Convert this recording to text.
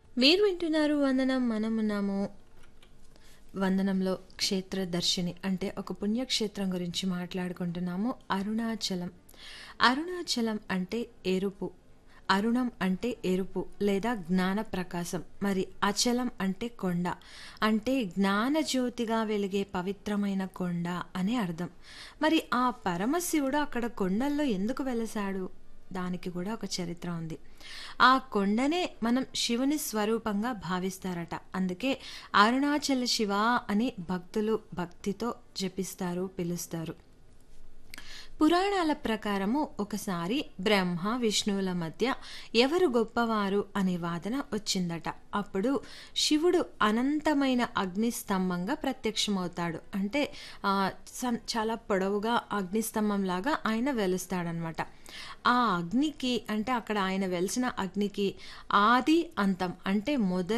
మీరు వింటున్నారు వందనం మనమున్నాము వందనంలో క్షేత్రదర్శిని అంటే ఒక పుణ్యక్షేత్రం గురించి మాట్లాడుకుంటున్నాము అరుణాచలం అరుణాచలం అంటే ఎరుపు అరుణం అంటే ఎరుపు లేదా జ్ఞాన ప్రకాశం మరి అచలం అంటే కొండ అంటే జ్ఞానజ్యోతిగా వెలిగే పవిత్రమైన కొండ అని అర్థం మరి ఆ పరమశివుడు అక్కడ కొండల్లో ఎందుకు వెలసాడు దానికి కూడా ఒక చరిత్ర ఉంది ఆ కొండనే మనం శివుని స్వరూపంగా భావిస్తారట అందుకే అరుణాచల శివ అని భక్తులు భక్తితో జపిస్తారు పిలుస్తారు పురాణాల ప్రకారము ఒకసారి బ్రహ్మ విష్ణువుల మధ్య ఎవరు గొప్పవారు అనే వాదన వచ్చిందట అప్పుడు శివుడు అనంతమైన అగ్నిస్తంభంగా ప్రత్యక్షమవుతాడు అంటే ఆ, సం- చాలా పొడవుగా అగ్నిస్తంభం లాగా ఆయన వెలుస్తాడనమాట ఆ అగ్నికి అంటే అక్కడ ఆయన వెలిసిన అగ్నికి ఆది అంతం అంటే మొదలు